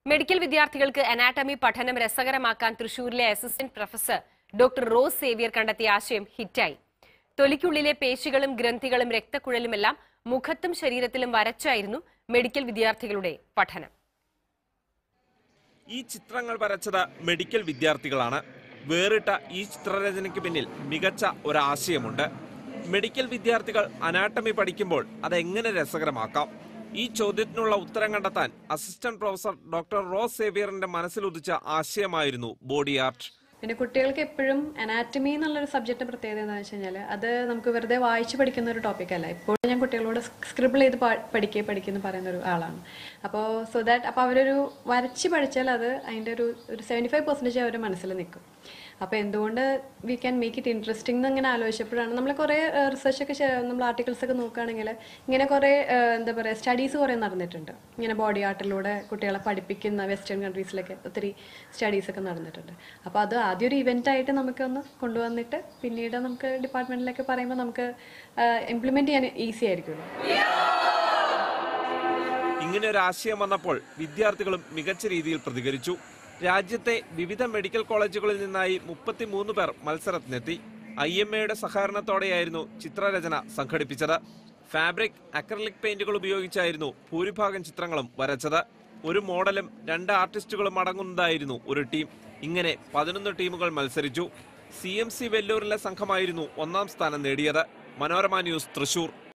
medical വിദ്യാർത്ഥികൾക്ക് anatomy പഠനം രസകരമാക്കാൻ തൃശൂരിലെ assistant professor doctor Rose Xavier കണ്ടെത്തിയ ആശയം ഹിറ്റായി തൊലിക്കുള്ളിലെ പേശികളും ഗ്രന്ഥികളും രക്തക്കുഴലുമെല്ലാം മുഖത്തും ശരീരത്തിലും വരച്ചായിരുന്നു മെഡിക്കൽ വിദ്യാർത്ഥികളുടെ പഠനം ഈ ചിത്രങ്ങൾ വരച്ചത് മെഡിക്കൽ വിദ്യാർത്ഥികളാണ് വേറിട്ട ഈ ചിത്രരചനയ്ക്ക് പിന്നിൽ മികച്ച ഒരാശയമുണ്ട് മെഡിക്കൽ വിദ്യാർത്ഥികൾ അനാട്ടമി പഠിക്കുമ്പോൾ അതെങ്ങനെ രസകരമാക്കാം ഈ ചോദ്യത്തിനുള്ള ഉത്തരം കണ്ടെത്താൻ അസിസ്റ്റന്റ് പ്രൊഫസർ ഡോക്ടർ റോസ് സേവിയറിന്റെ മനസ്സിലുദിച്ച ആശയമായിരുന്നു ബോഡി ആർട്ട് പിന്നെ കുട്ടികൾക്ക് എപ്പോഴും അനാറ്റമി എന്നുള്ളൊരു സബ്ജക്റ്റ് പ്രത്യേകത എന്താണെന്ന് വെച്ച് കഴിഞ്ഞാൽ അത് നമുക്ക് വെറുതെ വായിച്ച് പഠിക്കുന്ന ഒരു ടോപ്പിക് അല്ല ഇപ്പോഴും ഞാൻ കുട്ടികളോട് സ്ക്രിബിൾ ചെയ്ത് പഠിക്കുക പഠിക്കുന്ന പറയുന്ന ഒരു ആളാണ് അപ്പോൾ സോ ദാറ്റ് അപ്പോൾ അവരൊരു വരച്ച് പഠിച്ചാൽ അത് അതിൻ്റെ ഒരു ഒരു സെവൻറ്റി ഫൈവ് പെർസെൻറ്റേജ് അവരുടെ മനസ്സിൽ നിൽക്കും അപ്പോൾ എന്തുകൊണ്ട് we can make it interesting എന്ന് ഇങ്ങനെ ആലോചിച്ചപ്പോഴാണ് നമ്മൾ കുറേ റിസർച്ച് ഒക്കെ ചെ- നമ്മൾ ആർട്ടിക്കിൾസ് ഒക്കെ നോക്കുകയാണെങ്കിൽ ഇങ്ങനെ കുറേ ഏഹ്, എന്താ പറയുക സ്റ്റഡീസ് കുറേ നടന്നിട്ടുണ്ട് ഇങ്ങനെ ബോഡി ആർട്ടിലൂടെ കുട്ടികളെ പഠിപ്പിക്കുന്ന വെസ്റ്റേൺ കൺട്രീസിലൊക്കെ ഒത്തിരി സ്റ്റഡീസ് ഒക്കെ നടന്നിട്ടുണ്ട് അപ്പോൾ അത് ആദ്യം ഒരു ഇവൻ്റ് ആയിട്ട് നമുക്കൊന്ന് കൊണ്ടുവന്നിട്ട് പിന്നീട് നമുക്ക് ഡിപ്പാർട്ട്മെൻറ്റിലൊക്കെ പറയുമ്പോൾ നമുക്ക് ഇംപ്ലിമെൻറ്റ് ചെയ്യാൻ ഈസി ആയിരിക്കുമല്ലോ ഇങ്ങനെ ഒരു ആശയം വന്നപ്പോൾ വിദ്യാർത്ഥികളും മികച്ച രീതിയിൽ പ്രതികരിച്ചു രാജ്യത്തെ വിവിധ മെഡിക്കൽ കോളേജുകളിൽ നിന്നായി മുപ്പത്തിമൂന്ന് പേർ മത്സരത്തിനെത്തി ഐ എം എയുടെ സഹകരണത്തോടെയായിരുന്നു ചിത്രരചന സംഘടിപ്പിച്ചത് ഫാബ്രിക് അക്രലിക് പെയിന്റുകൾ ഉപയോഗിച്ചായിരുന്നു ഭൂരിഭാഗം ചിത്രങ്ങളും വരച്ചത് ഒരു മോഡലും രണ്ട് ആർട്ടിസ്റ്റുകളും അടങ്ങുന്നതായിരുന്നു ഒരു ടീം ഇങ്ങനെ പതിനൊന്ന് ടീമുകൾ മത്സരിച്ചു സി എം സി വെല്ലൂരിലെ സംഘമായിരുന്നു ഒന്നാം സ്ഥാനം നേടിയത് മനോരമ ന്യൂസ് തൃശൂർ